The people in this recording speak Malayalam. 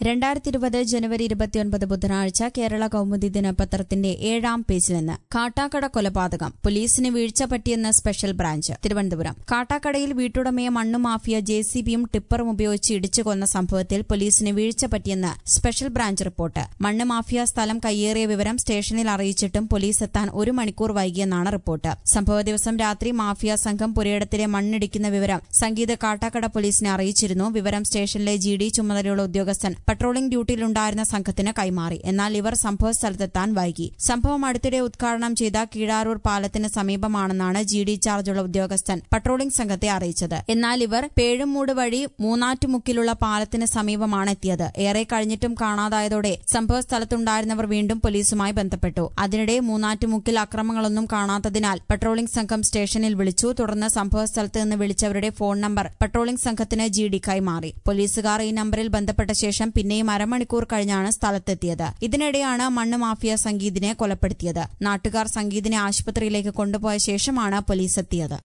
രണ്ടായിരത്തി ഇരുപത് ജനുവരി ഇരുപത്തിയൊൻപത് ബുധനാഴ്ച കേരള കൌമുദി ദിനപത്രത്തിന്റെ ഏഴാം പേജിൽ നിന്ന് കാട്ടാക്കട കൊലപാതകം പോലീസിന് വീഴ്ച പറ്റിയെന്ന് സ്പെഷ്യൽ ബ്രാഞ്ച് തിരുവനന്തപുരം കാട്ടാക്കടയിൽ വീട്ടുടമയെ മണ്ണു മാഫിയ ജെ സി ബിയും ടിപ്പറും ഉപയോഗിച്ച് ഇടിച്ചു കൊന്ന സംഭവത്തിൽ പോലീസിന് വീഴ്ച പറ്റിയെന്ന് സ്പെഷ്യൽ ബ്രാഞ്ച് റിപ്പോർട്ട് മണ്ണ് മാഫിയ സ്ഥലം കയ്യേറിയ വിവരം സ്റ്റേഷനിൽ അറിയിച്ചിട്ടും പോലീസ് എത്താൻ ഒരു മണിക്കൂർ വൈകിയെന്നാണ് റിപ്പോർട്ട് സംഭവ ദിവസം രാത്രി മാഫിയ സംഘം പുരയിടത്തിലെ മണ്ണിടിക്കുന്ന വിവരം സംഗീത കാട്ടാക്കട പോലീസിനെ അറിയിച്ചിരുന്നു വിവരം സ്റ്റേഷനിലെ ജി ഡി ചുമതലയുള്ള ഉദ്യോഗസ്ഥൻ പട്രോളിംഗ് ഡ്യൂട്ടിയിലുണ്ടായിരുന്ന സംഘത്തിന് കൈമാറി എന്നാൽ ഇവർ സംഭവ സ്ഥലത്തെത്താൻ വൈകി സംഭവം അടുത്തിടെ ഉദ്ഘാടനം ചെയ്ത കീഴാരൂർ പാലത്തിന് സമീപമാണെന്നാണ് ജി ഡി ചാർജുള്ള ഉദ്യോഗസ്ഥൻ പട്രോളിംഗ് സംഘത്തെ അറിയിച്ചത് എന്നാൽ ഇവർ പേഴുമൂട് വഴി മൂന്നാറ്റുമുക്കിലുള്ള പാലത്തിന് സമീപമാണ് എത്തിയത് ഏറെ കഴിഞ്ഞിട്ടും കാണാതായതോടെ സംഭവ സ്ഥലത്തുണ്ടായിരുന്നവർ വീണ്ടും പോലീസുമായി ബന്ധപ്പെട്ടു അതിനിടെ മൂന്നാറ്റുമുക്കിൽ അക്രമങ്ങളൊന്നും കാണാത്തതിനാൽ പട്രോളിംഗ് സംഘം സ്റ്റേഷനിൽ വിളിച്ചു തുടർന്ന് സംഭവ സ്ഥലത്ത് നിന്ന് വിളിച്ചവരുടെ ഫോൺ നമ്പർ പട്രോളിംഗ് സംഘത്തിന് ജി ഡി കൈമാറി പോലീസുകാർ ഈ നമ്പറിൽ ബന്ധപ്പെട്ട ശേഷം പിന്നെയും അരമണിക്കൂർ കഴിഞ്ഞാണ് സ്ഥലത്തെത്തിയത് ഇതിനിടെയാണ് മണ്ണ് മാഫിയ സംഗീതിനെ കൊലപ്പെടുത്തിയത് നാട്ടുകാർ സംഗീതിനെ ആശുപത്രിയിലേക്ക് കൊണ്ടുപോയ ശേഷമാണ് പോലീസ് എത്തിയത്